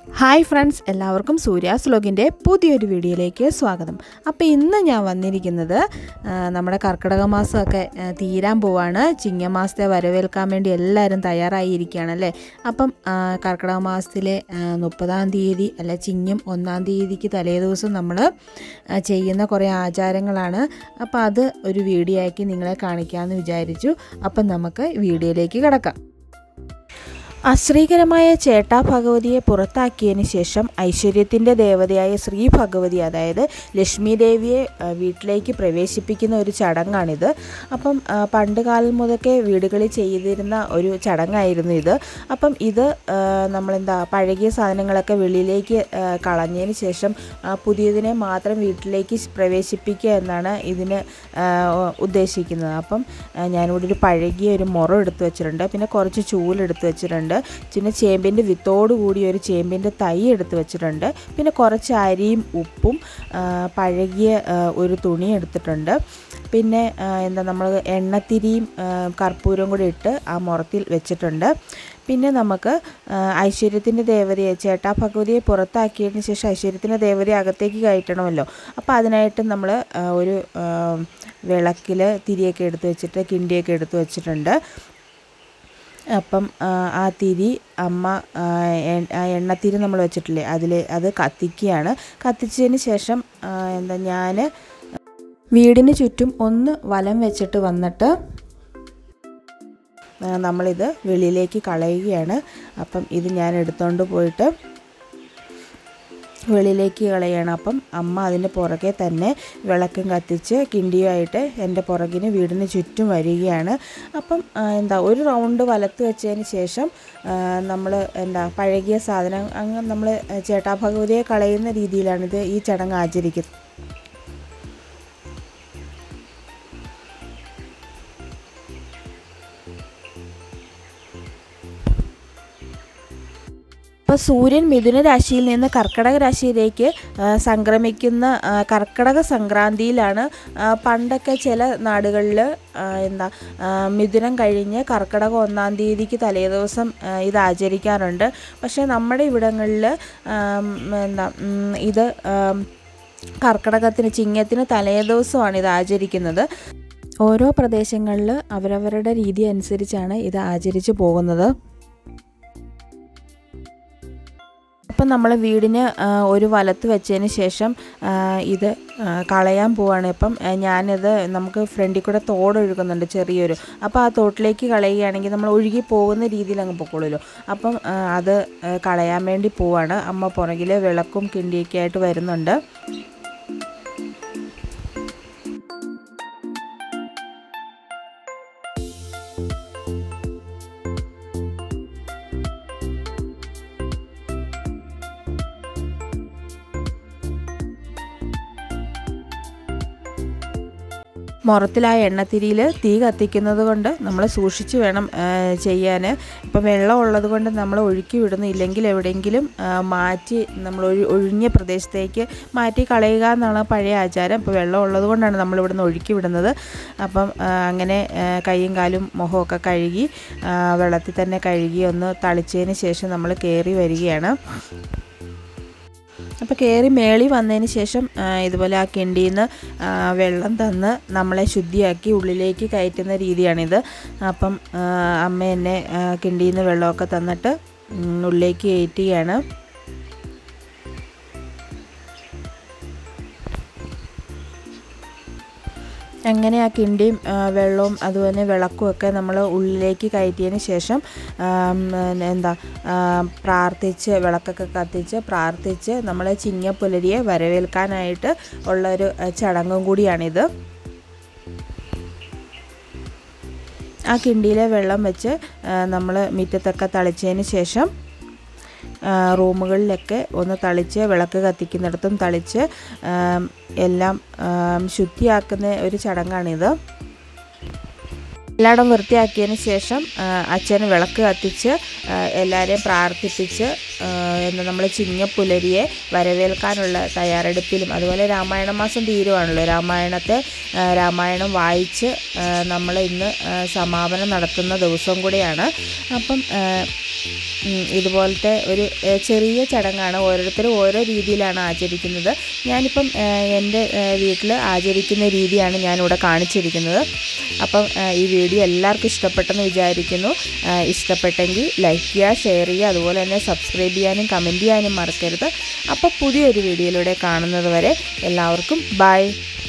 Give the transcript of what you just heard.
hi friends എല്ലാവർക്കും സൂര്യാസ് ലോഗിൻ്റെ പുതിയൊരു വീഡിയോയിലേക്ക് സ്വാഗതം അപ്പോൾ ഇന്ന് ഞാൻ വന്നിരിക്കുന്നത് ആ, നമ്മുടെ കർക്കിടക മാസമൊക്കെ ആ, തീരാൻ പോവാണ് ചിങ്ങമാസത്തെ വരവേൽക്കാൻ വേണ്ടി എല്ലാവരും തയ്യാറായിരിക്കുകയാണ് അല്ലേ അപ്പം ആ, കർക്കിടക മാസത്തിലെ ആ, മുപ്പതാം തീയതി അല്ല ചിങ്ങം ഒന്നാം തീയതിക്ക് തലേദിവസം നമ്മൾ ചെയ്യുന്ന കുറേ ആചാരങ്ങളാണ് അപ്പോൾ അത് ഒരു വീഡിയോ ആക്കി നിങ്ങളെ കാണിക്കാമെന്ന് വിചാരിച്ചു അപ്പം നമുക്ക് വീഡിയോയിലേക്ക് കിടക്കാം അശ്രീകരമായ ചേട്ടാ ഭഗവതിയെ പുറത്താക്കിയതിന് ശേഷം ഐശ്വര്യത്തിൻ്റെ ദേവതയായ ശ്രീ ഭഗവതി അതായത് ലക്ഷ്മി ദേവിയെ ആ, വീട്ടിലേക്ക് പ്രവേശിപ്പിക്കുന്ന ഒരു ചടങ്ങാണിത് അപ്പം ആ, പണ്ട് കാലം മുതലേ വീടുകളിൽ ചെയ്തിരുന്ന ഒരു ചടങ്ങായിരുന്നു ഇത് അപ്പം ഇത് ആ, നമ്മളെന്താ പഴകിയ സാധനങ്ങളൊക്കെ വെളിയിലേക്ക് ആ, കളഞ്ഞതിന് ശേഷം ആ, പുതിയതിനെ മാത്രം വീട്ടിലേക്ക് പ്രവേശിപ്പിക്കുക എന്നാണ് ഇതിന് ആ, ഉദ്ദേശിക്കുന്നത് അപ്പം ആ, ഞാനിവിടെ ഒരു പഴകിയ ഒരു മുറം എടുത്ത് വെച്ചിട്ടുണ്ട് പിന്നെ കുറച്ച് ചൂലെടുത്ത് വെച്ചിട്ടുണ്ട് പിന്നെ ചേമ്പിൻ്റെ വിത്തോട് കൂടിയ ഒരു ചേമ്പിൻ്റെ തൈ എടുത്ത് വെച്ചിട്ടുണ്ട് പിന്നെ കുറച്ച് അരിയും ഉപ്പും ആ, പഴകിയ ആ, ഒരു തുണി എടുത്തിട്ടുണ്ട് പിന്നെ ആ, എന്താ നമ്മൾ എണ്ണത്തിരിയും ആ, കർപ്പൂരവും കൂടി ഇട്ട് ആ മുറത്തിൽ വെച്ചിട്ടുണ്ട് പിന്നെ നമുക്ക് ഐശ്വര്യത്തിൻ്റെ ദേവതയെ ചേട്ടാ ഭഗവതിയെ പുറത്താക്കിയതിന് ശേഷം ഐശ്വര്യത്തിൻ്റെ ദേവതയെ അകത്തേക്ക് കയറ്റണമല്ലോ അപ്പോൾ അതിനായിട്ട് നമ്മൾ ഒരു വിളക്കിൽ തിരിയൊക്കെ എടുത്ത് വെച്ചിട്ട് കിണ്ടിയൊക്കെ എടുത്ത് വെച്ചിട്ടുണ്ട് അപ്പം ആ, ആ തിരി അമ്മ ആ, എ- ആ എണ്ണത്തിരി നമ്മൾ വെച്ചിട്ടില്ലേ അതിൽ അത് കത്തിക്കുകയാണ് കത്തിച്ചതിന് ശേഷം ആ, എന്താ ഞാൻ വീടിന് ചുറ്റും ഒന്ന് വലം വെച്ചിട്ട് വന്നിട്ട് ആ, നമ്മളിത് വെളിയിലേക്ക് കളയുകയാണ് അപ്പം ഇത് ഞാൻ എടുത്തുകൊണ്ട് പോയിട്ട് വെളിയിലേക്ക് കളയണം അപ്പം അമ്മ അതിൻ്റെ പുറകെ തന്നെ വിളക്കും കത്തിച്ച് കിണ്ടിയുമായിട്ട് എൻ്റെ പുറകിന് വീടിന് ചുറ്റും വരികയാണ് അപ്പം ആ, എന്താ ഒരു റൗണ്ട് വലത്ത് വെച്ചതിന് ശേഷം നമ്മൾ എന്താ പഴകിയ സാധനം അങ്ങ് നമ്മൾ ചേട്ടാ ഭഗവതിയെ കളയുന്ന രീതിയിലാണിത് ഈ ചടങ്ങ് ആചരിക്കുന്നത് അപ്പോൾ സൂര്യൻ മിഥുന രാശിയിൽ നിന്ന് കർക്കടക രാശിയിലേക്ക് ആ, സംക്രമിക്കുന്ന ആ, കർക്കടക സംക്രാന്തിയിലാണ് ആ, പണ്ടൊക്കെ ചില നാടുകളിൽ എന്താ ആ, മിഥുനം കഴിഞ്ഞ് കർക്കടക ഒന്നാം തീയതിക്ക് തലേദിവസം ആ, ഇത് ആചരിക്കാറുണ്ട് പക്ഷേ നമ്മുടെ ഇവിടങ്ങളിൽ എന്താ ഉം, ഇത് ആം, കർക്കടകത്തിന് ചിങ്ങത്തിന് തലേദിവസമാണ് ഇത് ആചരിക്കുന്നത് ഓരോ പ്രദേശങ്ങളിൽ അവരവരുടെ രീതി അനുസരിച്ചാണ് ഇത് ആചരിച്ചു പോകുന്നത് അപ്പം നമ്മൾ വീടിന് ആ, ഒരു വലത്ത് വെച്ചതിന് ശേഷം ആ, ഇത് ആ, കളയാൻ പോവാണ് ഇപ്പം ആ, ഞാനിത് നമുക്ക് ഫ്രണ്ടിൽ കൂടെ തോട് ഒഴുകുന്നുണ്ട് ചെറിയൊരു അപ്പോൾ ആ തോട്ടിലേക്ക് കളയുകയാണെങ്കിൽ നമ്മൾ ഒഴുകി പോകുന്ന രീതിയിൽ അങ്ങ് പൊക്കോളുമല്ലോ അപ്പം ആ, അത് ആ, കളയാൻ വേണ്ടി പോവാണ് അമ്മ പുറകിൽ വിളക്കും കിണ്ടിയൊക്കെ ആയിട്ട് വരുന്നുണ്ട് മുറത്തിൽ ആ എണ്ണത്തിരിയിൽ തീ കത്തിക്കുന്നത് കൊണ്ട് നമ്മൾ സൂക്ഷിച്ച് വേണം ആ, ചെയ്യാൻ ഇപ്പം വെള്ളം ഉള്ളത് കൊണ്ട് നമ്മൾ ഒഴുക്കി വിടുന്നു ഇല്ലെങ്കിൽ എവിടെയെങ്കിലും ആ, മാറ്റി നമ്മൾ ഒഴി ഒഴിഞ്ഞ പ്രദേശത്തേക്ക് മാറ്റി കളയുക എന്നാണ് പഴയ ആചാരം ഇപ്പോൾ വെള്ളം ഉള്ളത് കൊണ്ടാണ് നമ്മൾ ഇവിടുന്ന് ഒഴുക്കി വിടുന്നത് അപ്പം ആ, അങ്ങനെ ആ, കൈയും കാലും മുഖമൊക്കെ കഴുകി ആ, വെള്ളത്തിൽ തന്നെ കഴുകി ഒന്ന് തളിച്ചതിന് ശേഷം നമ്മൾ കയറി വരികയാണ് അപ്പോൾ കയറി മേളി വന്നതിന് ശേഷം ആ, ഇതുപോലെ ആ കിണ്ടിയിൽ നിന്ന് വെള്ളം തന്ന് നമ്മളെ ശുദ്ധിയാക്കി ഉള്ളിലേക്ക് കയറ്റുന്ന രീതിയാണിത് അപ്പം ആ, അമ്മ എന്നെ ആ, കിണ്ടിയിൽ നിന്ന് വെള്ളമൊക്കെ തന്നിട്ട് ഉം, ഉള്ളിലേക്ക് കയറ്റുകയാണ് അങ്ങനെ ആ കിണ്ടിയും ആ, വെള്ളവും അതുപോലെ വിളക്കും ഒക്കെ നമ്മൾ ഉള്ളിലേക്ക് കയറ്റിയതിന് ശേഷം ആം, എന്താ ആ, പ്രാർത്ഥിച്ച് വിളക്കൊക്കെ കത്തിച്ച് പ്രാർത്ഥിച്ച് നമ്മൾ ചിങ്ങപ്പുലരിയെ വരവേൽക്കാനായിട്ട് ഉള്ളൊരു ആ, ചടങ്ങും കൂടിയാണിത് ആ കിണ്ടിയിലെ വെള്ളം വെച്ച് നമ്മൾ മുറ്റത്തൊക്കെ തളിച്ചതിന് ശേഷം ആ, റൂമുകളിലൊക്കെ ഒന്ന് തളിച്ച് വിളക്ക് കത്തിക്കുന്നിടത്തും തളിച്ച് ആം, എല്ലാം ആം, ശുദ്ധിയാക്കുന്ന ഒരു ചടങ്ങാണിത് എല്ലായിടം വൃത്തിയാക്കിയതിന് ശേഷം ആ, അച്ഛന് വിളക്ക് കത്തിച്ച് ആ, എല്ലാവരെയും പ്രാർത്ഥിപ്പിച്ച് ആ, എന്താ നമ്മൾ ചിങ്ങപ്പുലരിയെ വരവേൽക്കാനുള്ള തയ്യാറെടുപ്പിലും അതുപോലെ രാമായണ മാസം തീരുവാണല്ലോ രാമായണത്തെ ആ, രാമായണം വായിച്ച് നമ്മൾ ഇന്ന് ആ, സമാപനം നടത്തുന്ന ദിവസം കൂടിയാണ് അപ്പം ആ, ഉം, ഇതുപോലത്തെ ഒരു ഏഹ്, ചെറിയ ചടങ്ങാണ് ഓരോരുത്തരും ഓരോ രീതിയിലാണ് ആചരിക്കുന്നത് ഞാനിപ്പം ഏഹ്, എൻ്റെ വീട്ടിൽ ആചരിക്കുന്ന രീതിയാണ് ഞാനിവിടെ കാണിച്ചിരിക്കുന്നത് അപ്പം ഏഹ്, ഈ വീഡിയോ എല്ലാവർക്കും ഇഷ്ടപ്പെട്ടെന്ന് വിചാരിക്കുന്നു ഏഹ്, ഇഷ്ടപ്പെട്ടെങ്കിൽ ലൈക്ക് ചെയ്യുക ഷെയർ ചെയ്യുക അതുപോലെ തന്നെ സബ്സ്ക്രൈബ് ചെയ്യാനും കമൻറ്റ് ചെയ്യാനും മറക്കരുത് അപ്പോൾ പുതിയൊരു വീഡിയോയിലൂടെ കാണുന്നത് വരെ എല്ലാവർക്കും ബൈ